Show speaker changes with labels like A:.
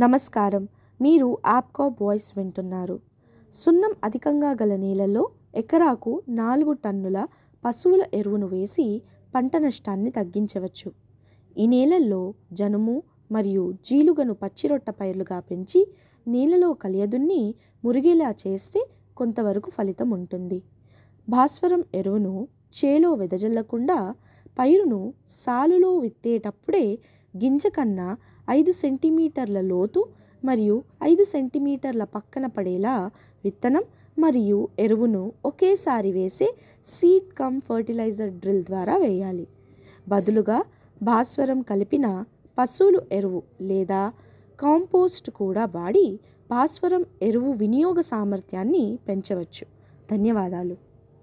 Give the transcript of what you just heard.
A: నమస్కారం మీరు యాప్కో వాయిస్ వింటున్నారు సున్నం అధికంగా గల నేలల్లో ఎకరాకు నాలుగు టన్నుల పశువుల ఎరువును వేసి పంట నష్టాన్ని తగ్గించవచ్చు ఈ నేలల్లో జనుము మరియు జీలుగను పచ్చిరొట్ట పైర్లుగా పెంచి నేలలో కలియదున్ని మురిగేలా చేస్తే కొంతవరకు ఫలితం ఉంటుంది భాస్వరం ఎరువును చేలో వెదజల్లకుండా పైరును సాలులో విత్తేటప్పుడే గింజ కన్నా ఐదు సెంటీమీటర్ల లోతు మరియు ఐదు సెంటీమీటర్ల పక్కన పడేలా విత్తనం మరియు ఎరువును ఒకేసారి వేసే సీడ్ కమ్ ఫర్టిలైజర్ డ్రిల్ ద్వారా వేయాలి బదులుగా భాస్వరం కలిపిన పశువుల ఎరువు లేదా కాంపోస్ట్ కూడా వాడి భాస్వరం ఎరువు వినియోగ సామర్థ్యాన్ని పెంచవచ్చు ధన్యవాదాలు